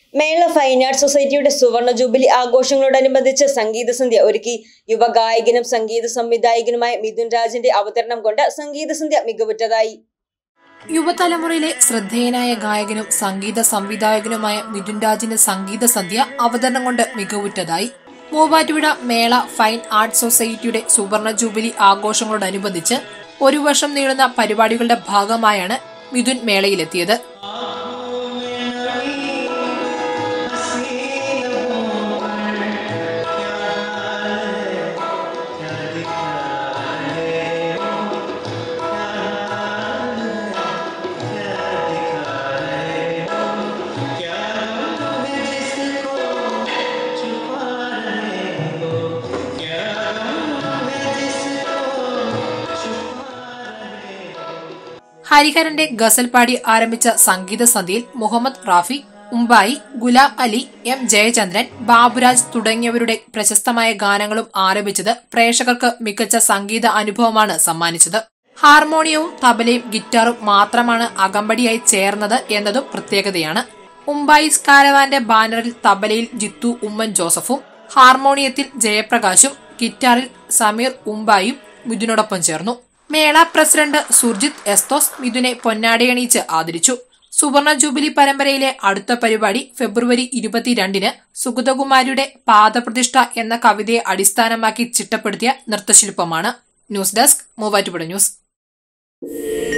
മേള fine arts സൊസൈറ്റിയുടെ സുവർണ ജൂബിലി ആഘോഷങ്ങളോടനുബന്ധിച്ച് സംഗീത സന്ധ്യ ഒരുക്കി യുവഗായകനും സംഗീത സംവിധായകനുമായ മിഥുൻ രാജിന്റെ അവതരണം കൊണ്ട് സംഗീത സന്ധ്യ മികവുറ്റതായി യുവതലമുറയിലെ ശ്രദ്ധേയനായ ഗായകനും സംഗീത സംവിധായകനുമായ മിഥുൻ രാജിന്റെ സംഗീത സന്ധ്യ അവതരണം കൊണ്ട് മികവുറ്റതായി മൂവാറ്റുപുഴ മേള ഫൈൻ ആർട്സ് സൊസൈറ്റിയുടെ സുവർണ ജൂബിലി ആഘോഷങ്ങളോടനുബന്ധിച്ച് ഒരു വർഷം നീളുന്ന പരിപാടികളുടെ ഭാഗമായാണ് മിഥുൻ മേളയിലെത്തിയത് ഹരിഹരന്റെ ഗസൽ പാടി ആരംഭിച്ച സംഗീത സന്ധ്യയിൽ മുഹമ്മദ് റാഫി ഉംബായി ഗുലാം അലി എം ജയചന്ദ്രൻ ബാബുരാജ് തുടങ്ങിയവരുടെ പ്രശസ്തമായ ഗാനങ്ങളും ആരംഭിച്ചത് പ്രേക്ഷകർക്ക് മികച്ച സംഗീത അനുഭവമാണ് സമ്മാനിച്ചത് ഹാർമോണിയവും തബലയും ഗിറ്റാറും മാത്രമാണ് അകമ്പടിയായി ചേർന്നത് എന്നതും പ്രത്യേകതയാണ് ഉംബായിസ് കാരവാന്റെ ബാനറിൽ തബലയിൽ ജിത്തു ഉമ്മൻ ജോസഫും ഹാർമോണിയത്തിൽ ജയപ്രകാശും ഗിറ്റാറിൽ സമീർ ഉംബായും മിഥുനോടൊപ്പം ചേർന്നു മേള പ്രസിഡന്റ് സുർജിത് എസ്തോസ് മിഥുനെ പൊന്നാടയണിയിച്ച് ആദരിച്ചു സുവർണ ജൂബിലി പരമ്പരയിലെ അടുത്ത പരിപാടി ഫെബ്രുവരി ഇരുപത്തിരണ്ടിന് സുഗതകുമാരിയുടെ പാദപ്രതിഷ്ഠ എന്ന കവിതയെ അടിസ്ഥാനമാക്കി ചിട്ടപ്പെടുത്തിയ നൃത്തശില്പമാണ് ന്യൂസ് ഡെസ്ക് മൂവാറ്റുപുഴ ന്യൂസ്